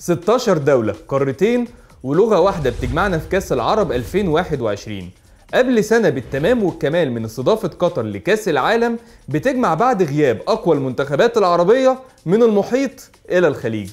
16 دولة قارتين ولغة واحدة بتجمعنا في كأس العرب 2021 قبل سنة بالتمام والكمال من استضافة قطر لكأس العالم بتجمع بعد غياب أقوى المنتخبات العربية من المحيط إلى الخليج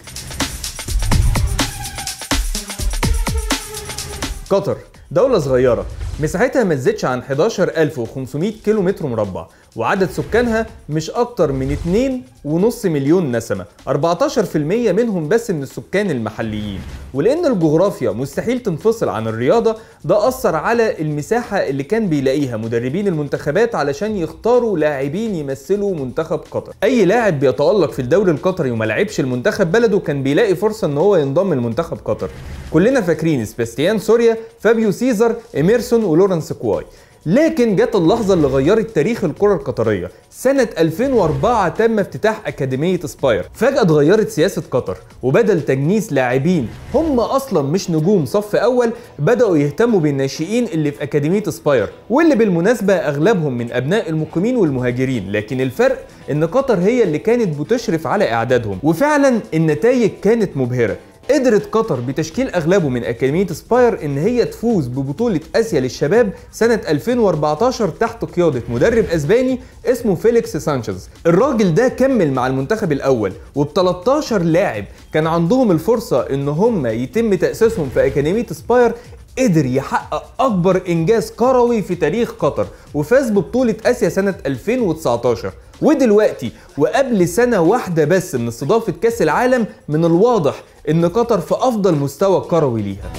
قطر دولة صغيرة مساحتها ما تزيدش عن 11500 كيلو متر مربع وعدد سكانها مش أكتر من 2.5 مليون نسمة 14% منهم بس من السكان المحليين ولأن الجغرافيا مستحيل تنفصل عن الرياضة ده أثر على المساحة اللي كان بيلاقيها مدربين المنتخبات علشان يختاروا لاعبين يمثلوا منتخب قطر أي لاعب بيتألق في الدوري القطري وما لعبش المنتخب بلده كان بيلاقي فرصة ان هو ينضم لمنتخب قطر كلنا فاكرين سباستيان سوريا فابيو سيزر إميرسون ولورنس كواي لكن جت اللحظة اللي غيرت تاريخ الكرة القطرية سنة 2004 تم افتتاح أكاديمية سباير فجأة اتغيرت سياسة قطر وبدل تجنيس لاعبين هم أصلا مش نجوم صف أول بدأوا يهتموا بالناشئين اللي في أكاديمية سباير واللي بالمناسبة أغلبهم من أبناء المقيمين والمهاجرين لكن الفرق إن قطر هي اللي كانت بتشرف على إعدادهم وفعلا النتائج كانت مبهرة قدرت قطر بتشكيل اغلبه من اكاديميه سباير ان هي تفوز ببطوله اسيا للشباب سنه 2014 تحت قياده مدرب اسباني اسمه فيليكس سانشيز الراجل ده كمل مع المنتخب الاول وب 13 لاعب كان عندهم الفرصه ان هم يتم تاسيسهم في اكاديميه سباير قدر يحقق اكبر انجاز كروي في تاريخ قطر وفاز ببطوله اسيا سنه 2019 ودلوقتي وقبل سنه واحده بس من استضافه كاس العالم من الواضح ان قطر في افضل مستوى كروي ليها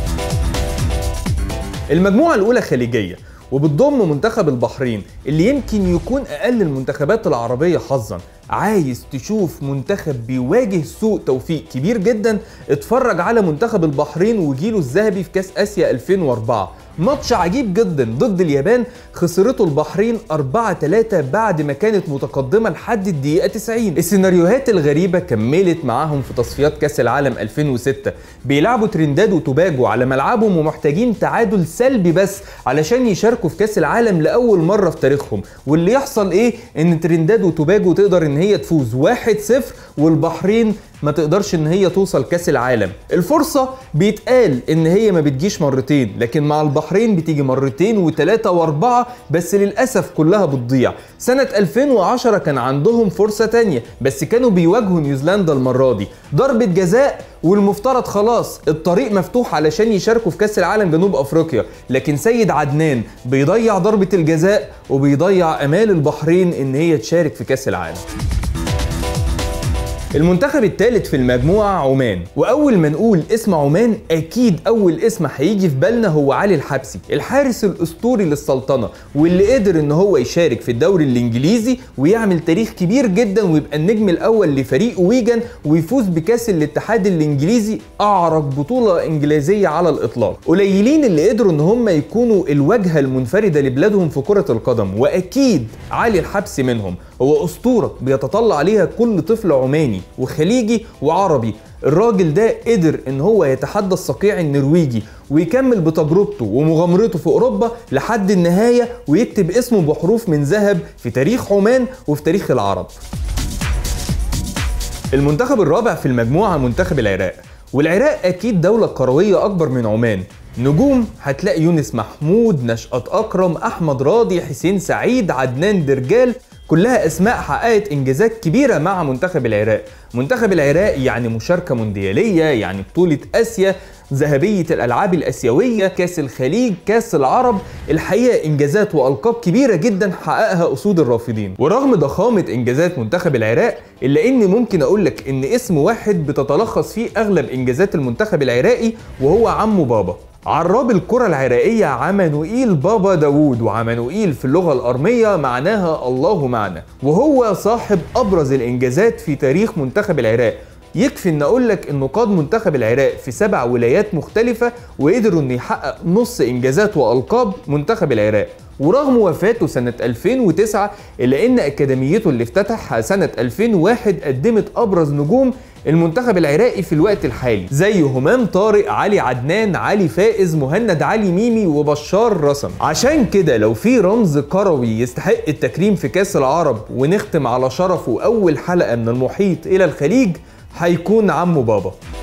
المجموعه الاولى خليجيه وبتضم منتخب البحرين اللي يمكن يكون اقل المنتخبات العربيه حظا عايز تشوف منتخب بيواجه سوء توفيق كبير جدا اتفرج على منتخب البحرين وجيله الذهبي في كاس اسيا 2004 ماتش عجيب جدا ضد اليابان خسرته البحرين 4 3 بعد ما كانت متقدمه لحد الدقيقه 90 السيناريوهات الغريبه كملت معاهم في تصفيات كاس العالم 2006 بيلعبوا ترينداد وتوباجو على ملعبهم ومحتاجين تعادل سلبي بس علشان يشاركوا في كاس العالم لاول مره في تاريخهم واللي يحصل ايه ان ترينداد وتوباجو تقدر ان هي تفوز 1-0 والبحرين ما تقدرش ان هي توصل كاس العالم الفرصه بيتقال ان هي ما بتجيش مرتين لكن مع البحرين بتيجي مرتين وثلاثه واربعه بس للاسف كلها بتضيع سنه 2010 كان عندهم فرصه تانية بس كانوا بيواجهوا نيوزيلندا المره دي ضربه جزاء والمفترض خلاص الطريق مفتوح علشان يشاركوا في كاس العالم جنوب افريقيا لكن سيد عدنان بيضيع ضربه الجزاء وبيضيع امال البحرين ان هي تشارك في كاس العالم المنتخب الثالث في المجموعة عمان وأول ما نقول اسم عمان أكيد أول اسم هيجي في بالنا هو علي الحبسي الحارس الأسطوري للسلطنة واللي قدر إن هو يشارك في الدوري الإنجليزي ويعمل تاريخ كبير جدا ويبقى النجم الأول لفريق ويجن ويفوز بكأس الاتحاد الإنجليزي أعرق بطولة إنجليزية على الإطلاق قليلين اللي قدروا إن هم يكونوا الواجهة المنفردة لبلادهم في كرة القدم وأكيد علي الحبسي منهم هو أسطورة بيتطلع عليها كل طفل عماني وخليجي وعربي الراجل ده قدر ان هو يتحدى الصقيع النرويجي ويكمل بتجربته ومغامرته في اوروبا لحد النهايه ويكتب اسمه بحروف من ذهب في تاريخ عمان وفي تاريخ العرب. المنتخب الرابع في المجموعه منتخب العراق والعراق اكيد دوله كرويه اكبر من عمان نجوم هتلاقي يونس محمود نشأت أكرم أحمد راضي حسين سعيد عدنان درجال كلها اسماء حققت انجازات كبيره مع منتخب العراق منتخب العراق يعني مشاركه موندياليه يعني بطوله اسيا ذهبيه الالعاب الاسيويه كاس الخليج كاس العرب الحقيقه انجازات والقاب كبيره جدا حققها اسود الرافدين ورغم ضخامه انجازات منتخب العراق الا اني ممكن اقول لك ان اسم واحد بتتلخص فيه اغلب انجازات المنتخب العراقي وهو عمو بابا عراب الكرة العراقية عمانوئيل بابا داوود وعمانوئيل في اللغة الأرمية معناها الله معنا وهو صاحب أبرز الإنجازات في تاريخ منتخب العراق يكفي ان اقول لك انه قاد منتخب العراق في سبع ولايات مختلفة وقدروا انه يحقق نص انجازات والقاب منتخب العراق ورغم وفاته سنة 2009 إلا إن أكاديميته اللي افتتحها سنة 2001 قدمت أبرز نجوم المنتخب العراقي في الوقت الحالي زي همام طارق علي عدنان علي فائز مهند علي ميمي وبشار رسم عشان كده لو في رمز كروي يستحق التكريم في كاس العرب ونختم على شرفه اول حلقه من المحيط الى الخليج هيكون عمو بابا